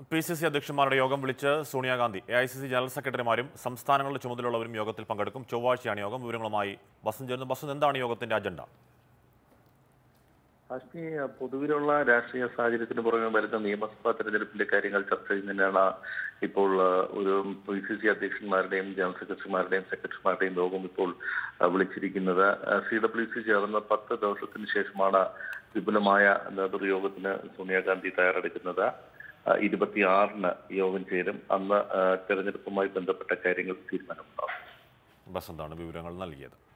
P C C അധ്യക്ഷന്മാരുടെ യോഗം വിളിച്ച് Sonia Gandhi A I C C general സെക്രട്ടറിമാരും സംസ്ഥാനങ്ങളുടെ ചുമതലയുള്ളവരും യോഗത്തിൽ പങ്കെടുക്കും ചൊവ്വാഴ്ചയാണ് യോഗം വിവരങ്ങളുമായി ബസൻ ചേരുന്നു ബസൻ എന്താണ് യോഗത്തിന്റെ അജണ്ട ഹാഷ്മി പൊതുവിലുള്ള രാഷ്ട്രീയ സാഹചര്യത്തിന് പുറമെ വരുന്ന നിയമസഭാ തെരഞ്ഞെടുപ്പിന്റെ കാര്യങ്ങൾ ചർച്ച ചെയ്യുന്നതിനാണ് ഇപ്പോൾ ആ, ഒരു പി സി സി അധ്യക്ഷന്മാരുടെയും ജനറൽ സെക്രട്ടറിമാരുടെയും സെക്രട്ടറിമാരുടെയും യോഗം ഇപ്പോൾ ആ, വിളിച്ചിരിക്കുന്നത് സി ഡബ്ല്യു സി ചേർന്ന പത്ത് ദിവസത്തിന് ശേഷമാണ് വിപുലമായ നേതൃയോഗത്തിന് സോണിയാഗാന്ധി തയ്യാറെടുക്കുന്നത് ആ, ഇരുപത്തിയാറിന് യോഗം ചേരും അന്ന് ആ, തെരഞ്ഞെടുപ്പുമായി ബന്ധപ്പെട്ട കാര്യങ്ങൾ തീരുമാനമുണ്ടാകും ബസന്താണ് വിവരങ്ങൾ നൽകിയത്